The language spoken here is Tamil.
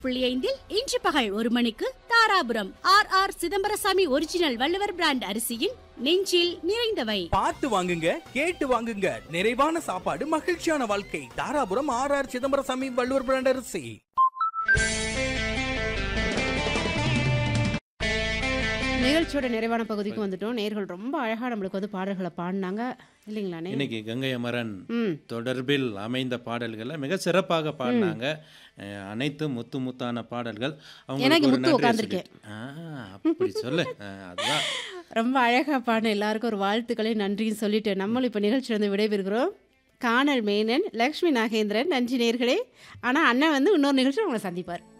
புள்ளி ஐந்தில் இன்று பகல் ஒரு மணிக்கு Dharapuram R R Chidambarasamy original Valluvar brand அரிசியின் நெஞ்சில் நிறைந்தவை பார்த்து வாங்குங்க கேட்டு வாங்குங்க நிறைவான சாப்பாடு மகிழ்ச்சியான வாழ்க்கை Dharapuram R R Chidambarasamy Valluvar brand அரிசி நிகழ்ச்சியோட நிறைவான பகுதிக்கு வந்துட்டோம் நேர்கள் ரொம்ப அழகா நம்மளுக்கு வந்து பாடல்களை பாடினாங்க இல்லைங்களாண்ணே இன்னைக்கு கங்கை அமரன் ம் தொடர்பில் அமைந்த பாடல்களை மிக சிறப்பாக பாடினாங்க அஹ், அனைத்து முத்து முத்தான பாடல்கள் அவங்களுக்கு எனக்கு ஒரு முத்து நன்றி உட்கார்ந்திருக்கேன். சொல்லிட்டு. ஆ, அப்படி சொல்லு அஹ், அதுதான் ரொம்ப அழகா பாடின எல்லாருக்கும் ஒரு வாழ்த்துக்களையும் நன்றியும் சொல்லிட்டு நம்மளும் இப்போ நிகழ்ச்சி வந்து விடைபெறுகிறோம் காணல் மேனன் லக்ஷ்மி நாகேந்திரன் நன்றி நேர்களே ஆனால் அண்ணன் வந்து இன்னொரு நிகழ்ச்சி உங்களை சந்திப்பார்